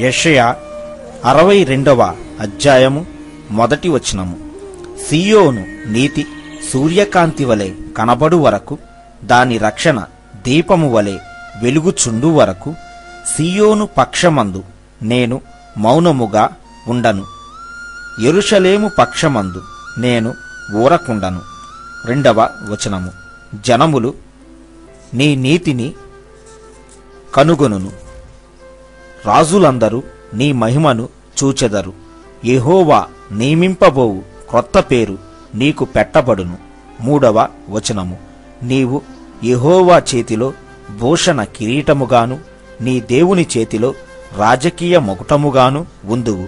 యెషయా అరవై రెండవ అధ్యాయము మొదటి వచనము సియోను నీతి సూర్యకాంతి వలె కనబడు వరకు దాని రక్షణ దీపము వలె వెలుగుచుండు వరకు సియోను పక్షమందు నేను మౌనముగా ఉండను ఎరుషలేము పక్షమందు నేను ఊరకుండను రెండవ వచనము జనములు నీ నీతిని కనుగొనును రాజులందరూ నీ మహిమను చూచెదరు యెహోవా నియమింపబోవు క్రొత్త పేరు నీకు పెట్టబడును మూడవ వచనము నీవు యెహోవా చేతిలో భూషణ కిరీటముగాను నీ దేవుని చేతిలో రాజకీయ మొగుటముగాను ఉందువు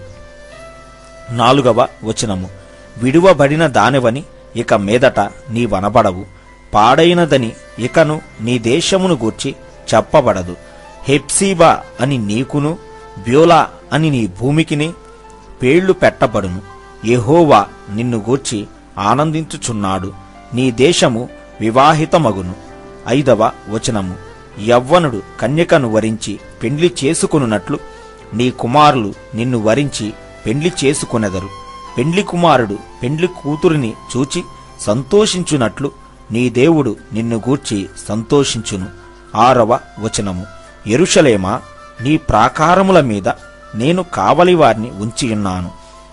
నాలుగవ వచనము విడువబడిన దానివని ఇక మీదట నీ వనబడవు పాడైనదని ఇకను నీ దేశమును గూర్చి చెప్పబడదు హెప్సీబా అని నీకును బ్యోలా అని నీ భూమికిని పేళ్లు పెట్టబడును యెహోవా నిన్ను గూర్చి ఆనందించుచున్నాడు నీ దేశము వివాహితమగును ఐదవ వచనము యవ్వనుడు కన్యకను వరించి పెండ్లి చేసుకొనున్నట్లు నీ కుమారులు నిన్ను వరించి పెండ్లి చేసుకొనెదరు పెండ్లి కుమారుడు పెండ్లి కూతురిని చూచి సంతోషించునట్లు నీ దేవుడు నిన్ను గూర్చి సంతోషించును ఆరవ వచనము ఎరుషలేమా నీ ప్రాకారముల మీద నేను కావలివారిని ఉంచియున్నాను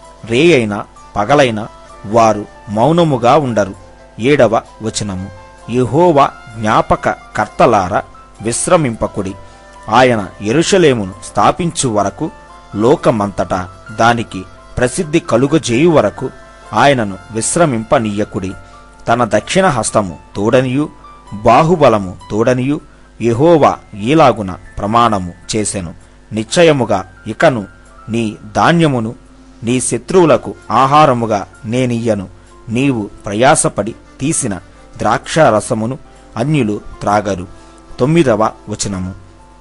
రేయైన పగలైన వారు మౌనముగా ఉండరు ఏడవ వచనము యెహోవా జ్ఞాపక కర్తలార విశ్రమింపకుడి ఆయన ఎరుషలేమును స్థాపించు వరకు లోకమంతటా దానికి ప్రసిద్ధి కలుగజేయు వరకు ఆయనను విశ్రమింపనీయకుడి తన దక్షిణ హస్తము తోడనియు బాహుబలము తోడనియు యెహోవా ఈలాగున ప్రమాణము చేసెను నిశ్చయముగా ఇకను నీ ధాన్యమును నీ శత్రువులకు ఆహారముగా నేనియ్యను నీవు ప్రయాసపడి తీసిన ద్రాక్షారసమును అన్యులు త్రాగరు తొమ్మిదవ వచనము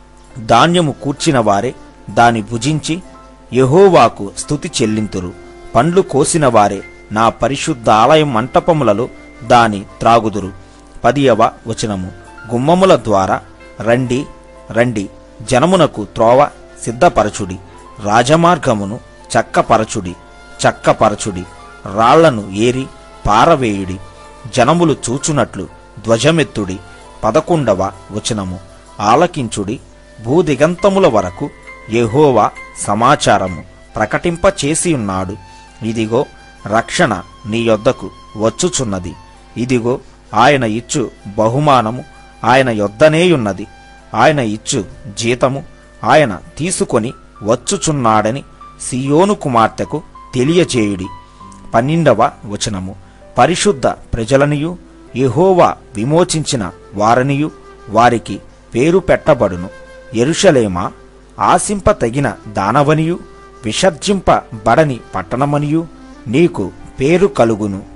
ధాన్యము కూర్చిన వారే దాని భుజించి యెహోవాకు స్తుతి చెల్లింతురు పండ్లు కోసిన వారే నా పరిశుద్ధ ఆలయం మంటపములలో దాని త్రాగుదురు పదియవ వచనము గుమ్మముల ద్వారా రండి రండి జనమునకు త్రోవ సిద్ధపరచుడి రాజమార్గమును చక్కపరచుడి చక్కపరచుడి రాళ్లను ఏరి పారవేయుడి జనములు చూచునట్లు ధ్వజమెత్తుడి పదకొండవ వచనము ఆలకించుడి భూదిగంతముల వరకు యెహోవా సమాచారము ప్రకటింపచేసి ఉన్నాడు ఇదిగో రక్షణ నీ యొద్దకు వచ్చుచున్నది ఇదిగో ఆయన ఇచ్చు బహుమానము ఆయన యొద్దనేయున్నది ఆయన ఇచ్చు జీతము ఆయన తీసుకొని వచ్చుచున్నాడని సియోను కుమార్తెకు తెలియజేయుడి పన్నెండవ వచనము పరిశుద్ధ ప్రజలనియు యెహోవా విమోచించిన వారనియు వారికి పేరు పెట్టబడును ఎరుషలేమా ఆశింప తగిన దానవనియు విసర్జింపబడని పట్టణమనియు నీకు పేరు కలుగును